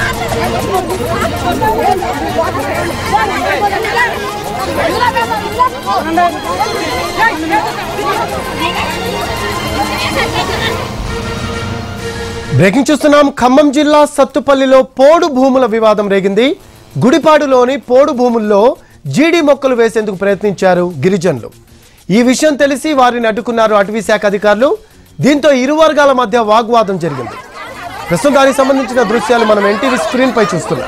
breaking చూస్తున్నాం ఖమ్మం జిల్లా సత్తుపల్లిలో పోడు భూముల వివాదం రేగింది గుడిపాడులోని పోడు భూముల్లో జీడి మొక్కలు వేసేందుకు ప్రయత్నించారు గిరిజనులు ఈ విషయం తెలిసి వారిని అడ్డుకున్నారు అటవీ శాఖ అధికారులు దీంతో ఇరు వర్గాల మధ్య వాగ్వాదం జరిగింది ప్రస్తుతం దానికి సంబంధించిన దృశ్యాలు మనం ఎన్టీవీ స్క్రీన్ పై చూస్తున్నాం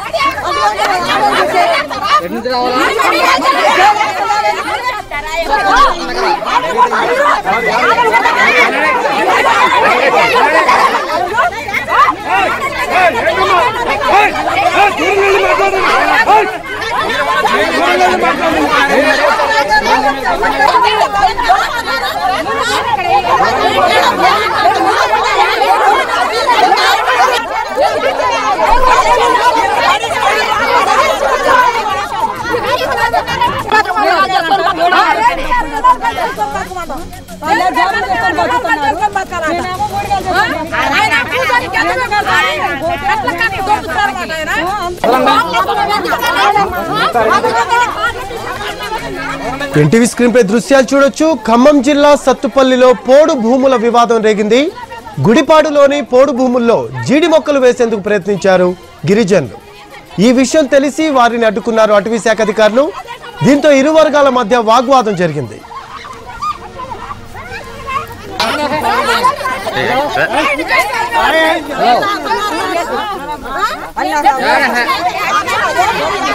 ఎన్టీవీ స్క్రీన్ పై దృశ్యాలు చూడొచ్చు ఖమ్మం జిల్లా సత్తుపల్లిలో పోడు భూముల వివాదం రేగింది గుడిపాడులోని పోడు భూముల్లో జీడి మొక్కలు వేసేందుకు ప్రయత్నించారు గిరిజనులు ఈ విషయం తెలిసి వారిని అడ్డుకున్నారు అటవీ శాఖ అధికారులు దీంతో ఇరు వర్గాల మధ్య వాగ్వాదం జరిగింది అయ్యా